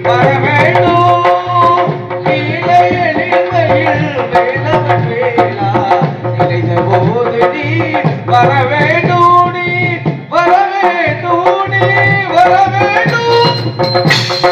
வர வேண்டும் நீ வர வேண்டும் நீ வர வேண்டும்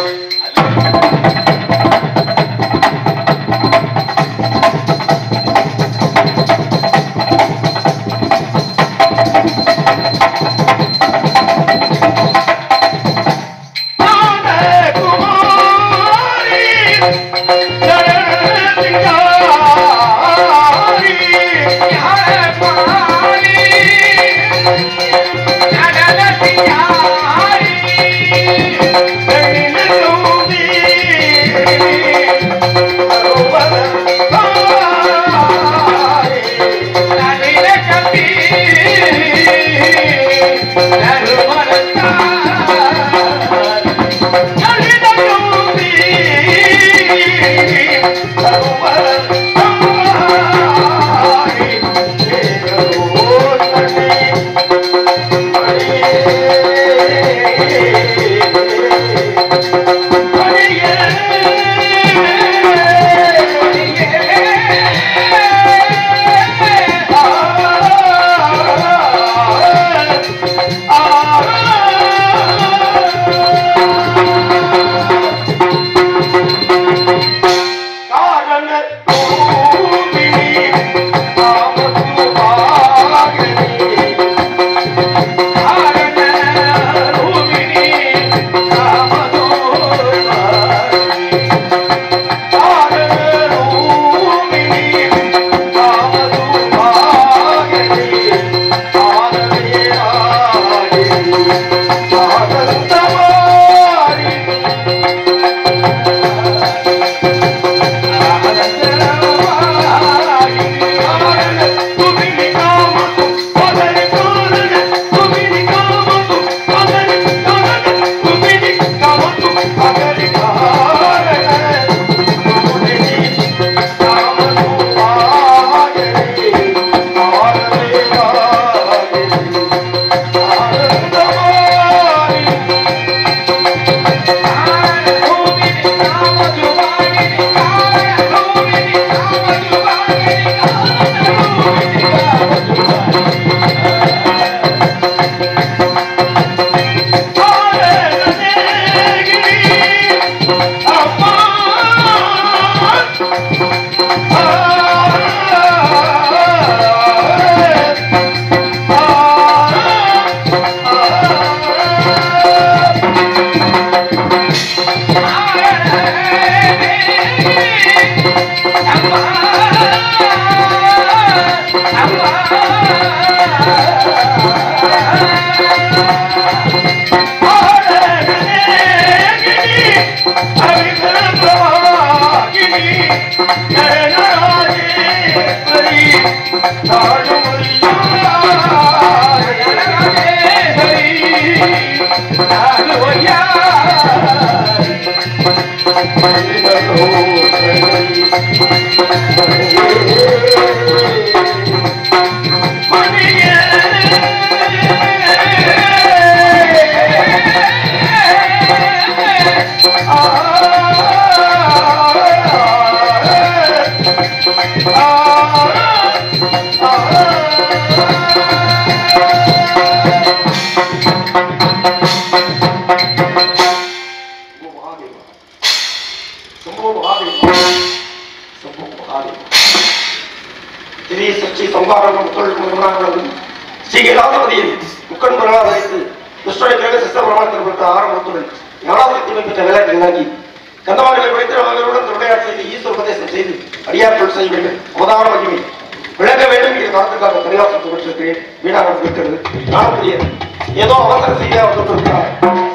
திரிய சச்சி சம்பாரம் தொழில் முன்னாள் ஸ்ரீகேலாதிபதியில் முக்கண்பர்களாக வைத்து துஷ்டனை கிரக சிஸ்த பிரமாணத்தில் கொடுத்த ஆரம்பத்துடன் ஞானாசக்தி பெற்ற விளக்கு இறங்கி கந்தவாடிகளை படித்து அவர்களுடன் தொண்டையாட் செய்து ஈஸ்வர உபதேசம் செய்து அடியார்கள் செய்ய வேண்டும் அவதார மகிமை விளக்க வேண்டும் என்ற காலத்துக்காக பரிகாசம் பெற்றிருக்கிறேன் வீணாக இருக்கிறது நான் புரியது ஏதோ அவசர செய்ய அவர் கொண்டிருக்கிறார்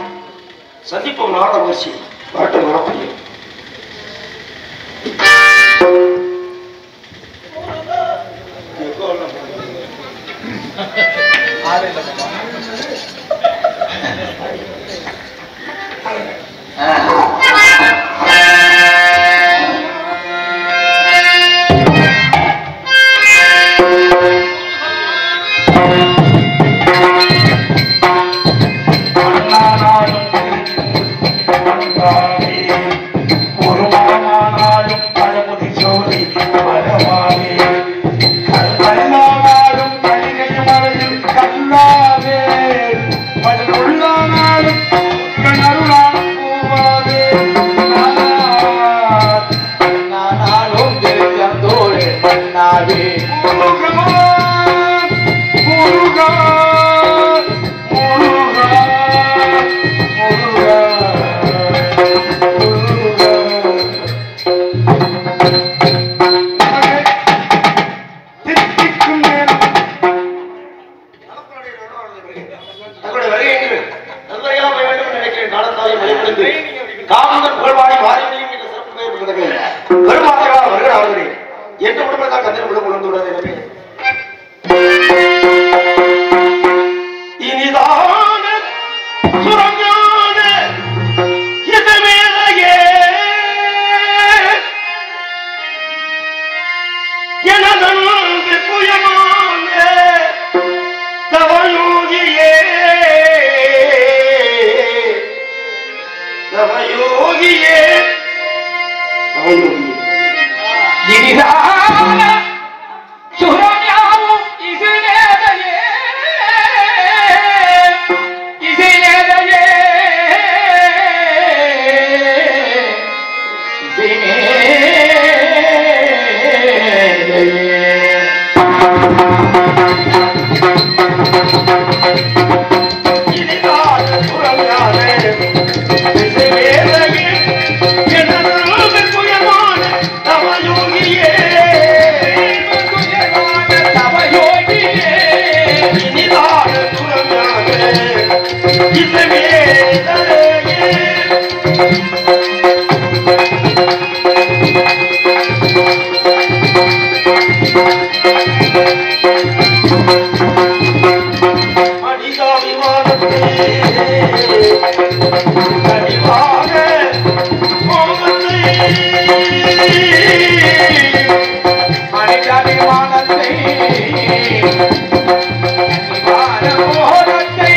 சந்திப்போம் நாட முயற்சி வரட்டும் வரப்புரியும் அண்ணா நாடும் எட்டு உடம்பை தான் கந்தன் விட உணர்ந்து விடாது எனவே இனிதான சுரஞான இதுமேலையே எனதன்பு புயமான தவயோகியே தவயோகியே தவயோகியே இனிதான சுரஞாவும் இசைநேதையே, இசைநேதையே, இசைநேதையே. இனிதான சுரஞான இசைமேலையே எனதன்பு புயமான தவயோகியே இனிதான சுரஞான இசைமேலையே மனிதாபிமானத்தே கனிவாக கோபத்தை மனிதாபிமானத்தை மோகத்தை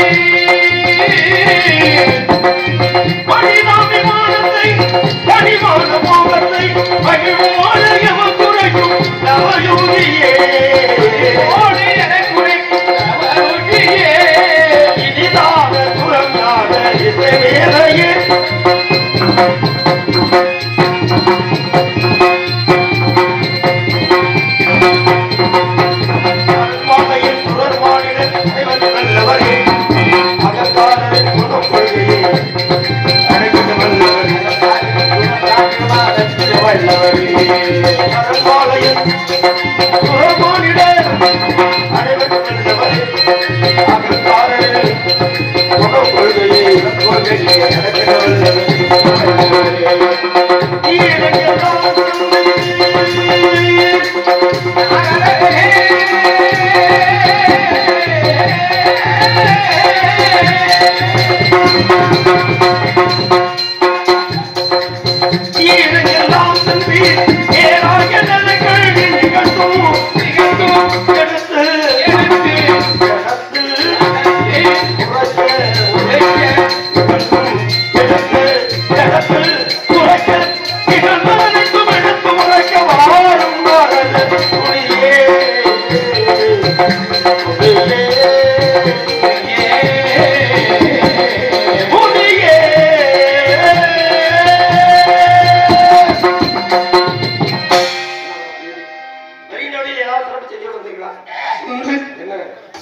மனிதாபிமானத்தை கனிவான கோபத்தை மகிழ்வோட எவன் குறைக்கும் நவயோகியே ஓடி எனக் குறைக்கும் தவறுகியே. இனிதான துறங்கான இசைவேலையே அருள்மாலையில் துறர்மானிட இறைவன் நல்லவரே அகங்காரரின் குணம் கொள்கையே அனைத்து வல்லவரே அருள்மாலையில் துறர்மானிட அனைவரும் நல்லவரே அகங்காரரின் குணம் கொள்கையே கொள்கையே அனைத்து வல்லவரே நீ எனக்கெல்லாம் ஈரங்கெல்லாம் தம்பி ஏறாக நல்ல கல்வி நிகழ்த்தும் நிகழ்த்தும் எடுத்து எடுத்து எடுத்து உரைக்க உரைக்க எடுத்து எடுத்து உரைக்க நிகழ்ந்தவனுக்கும் எடுத்து உரைக்க வாழும் மகன் துணியே துணியே மெரினாவில் ஏதாவது சிறப்பு செய்தியோடு வந்தீங்களா? என்ன?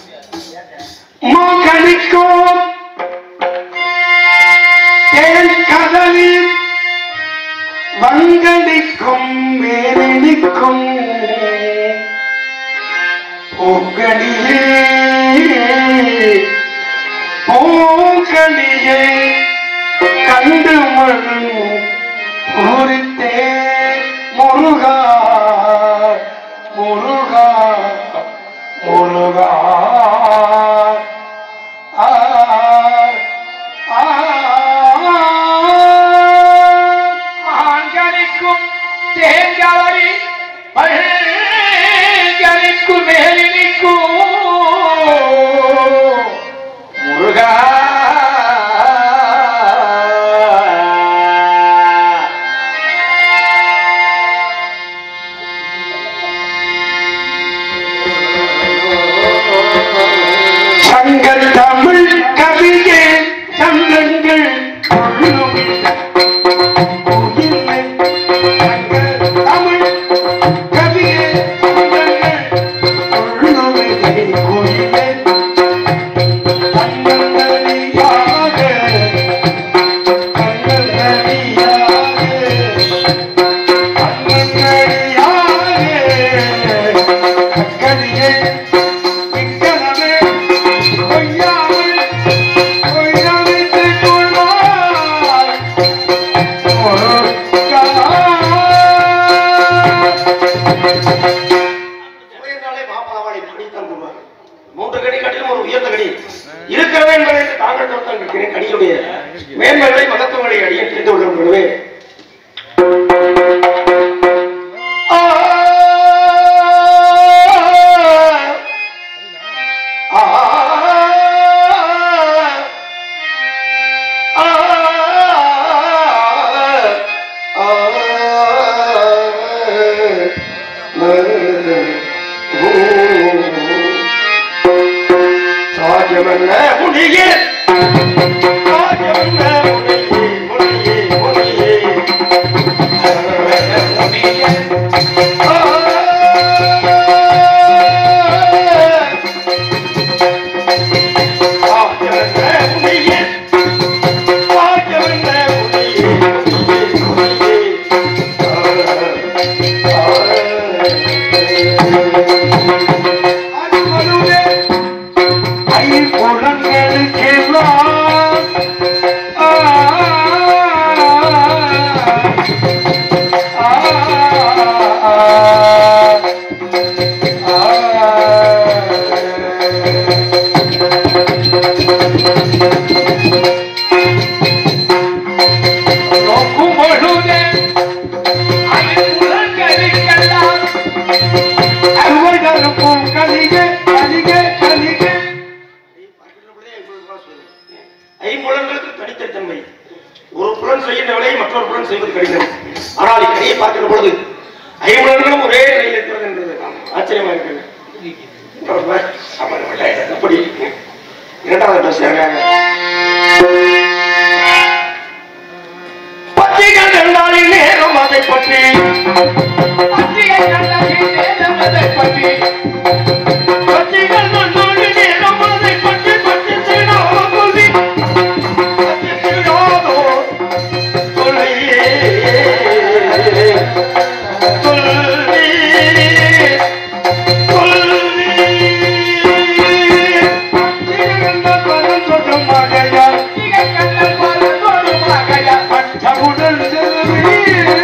மாங்கனிக்கும் தேன் கதலில் வங்கடிக்கும் மேலடிக்கும் பூங்கனியே பூங்கனியே கண்டு மண் பூரித்தே முருகா முருகா முருகா ஆ ஆ ஆண்களுக்கும் தேங்காவரி பல்கலைக்கும் மேலினிக்கும் முருகா மற்றொரு புலன் செய்வது கடினம் ஆனால் இக்கடியை பார்க்கிற பொழுது ஐம்புலன்களும் ஒரே நிலையில் இருக்கிறது என்றது ஆச்சரியமா இருக்கிறது அப்படி இரண்டாவது பேசுறாங்க பத்திகள் என்றால் நேரம் அதை பற்றி பத்தியை கண்டதில் வேதமதைப் பற்றி பத்திகள் நன்னோடு நேரம் அதை பற்றி பற்றி செய்யாத கொள்வி பற்றி செய்யாதோ கொள்ளையே கொள்வி கொள்வி திகழ்ந்த பதம் தொடும் மகையால் பத்தியை கண்ட பலதொரு மகையால் பட்டவுடன் செல்வி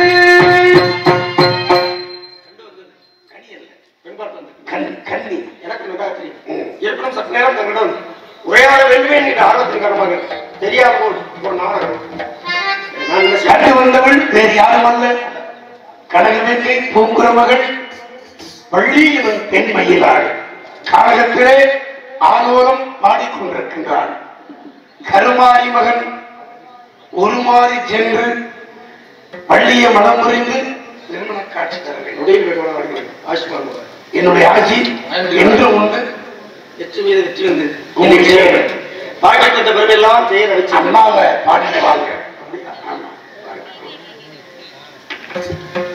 கண் கண்ணி எனக்கு நன்றாக தெரியும் இருப்பினும் சற்று நேரம் தங்களிடம் உரையாட வேண்டுமே என்ற ஆர்வத்தின் காரணமாக தெரியாத போல் ஒரு நாடகம் நான் என்ன செய்ய- கண்டு வந்தவள் வேறு யாரும் அல்ல கடகவேங்கை பூங்குற மகள் வள்ளி இவன் பெண் மயிலாள் காலகத்திலே ஆலோலம் பாடிக்கொண்டிருக்கின்றாள் கருமாரி மகன் உருமாறி சென்று வள்ளிய மனம் புரிந்து திருமண காட்சி தர வேண்டும் உதவி வேண்டுமான வருகிறேன். ஆயுஷ்மான் பவன். என்னுடைய ஆட்சி என்று உண்டு வெற்றி மீது வெற்றி வந்து இன்னைக்கு செய்ய வேண்டும். பாக்கியத்திட்ட பெருமையெல்லாம் பெயர் அடிச்சு அம்மாவை பாடிட்டு வாங்க ஆமா.